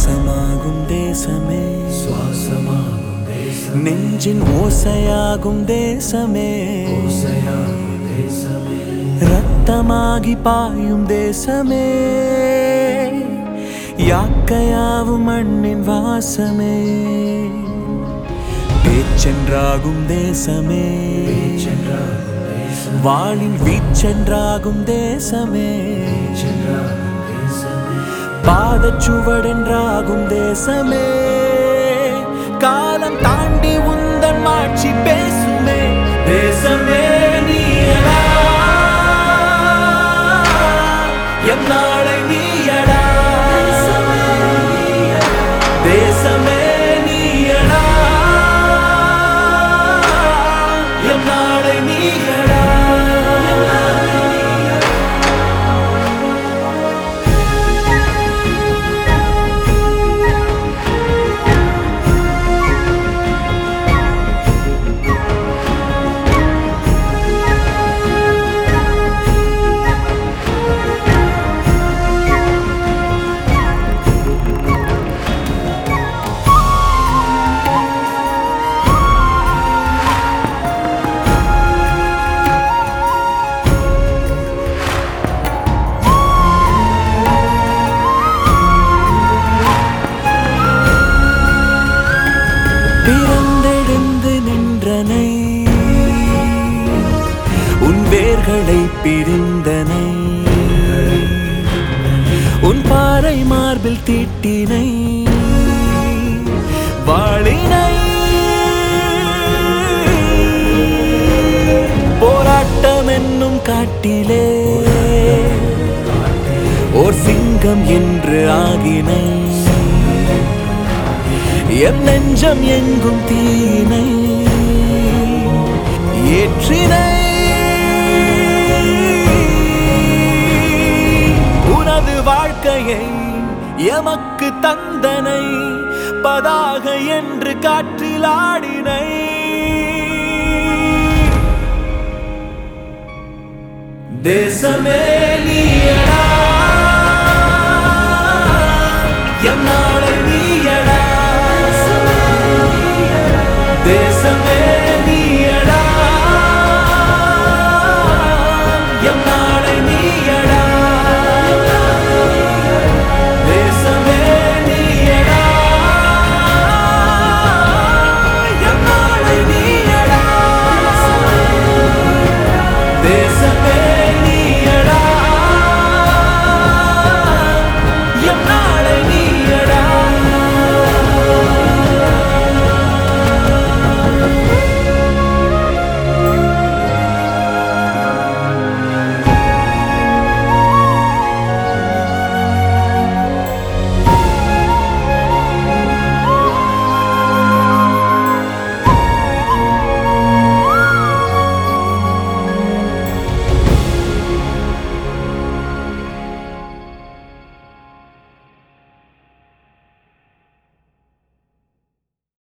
சுவாசமாகும் தேசமே சுவாசமாகும் தேசம் நெஞ்சின் ஓசையாகும் தேசமே ஓசையாகும் தேசமே ரத்தமாகி பாயும் தேசமே யாக்கையாவும் மண்ணின் வாசமே பேச்சென்றாகும் தேசமே சென்றாகும் தேசம் வாளின் வீச்சென்றாகும் தேசமே சென்றாகும் தேசமே பாதச்சுவடென்றாகும் தேசமே காலம் தாண்டி உந்தன் மாட்சி பேசுமே தேசமே நீயடா எம் நாளை நீயடா தேசமே நீயடா எம் நாளை நீயடா பிறந்தெழுந்து நின்றனை உன் வேர்களை பிரிந்தனை உன் பாறை மார்பில் தீட்டினை வாழினை போராட்டம் என்னும் காட்டிலே ஓர் சிங்கம் என்று ஆகினை என் நெஞ்சம் எங்கும் தீனை ஏற்றினை உனது வாழ்க்கையை எமக்கு தந்தனை பதாக என்று காற்றில் ஆடினை தேசமே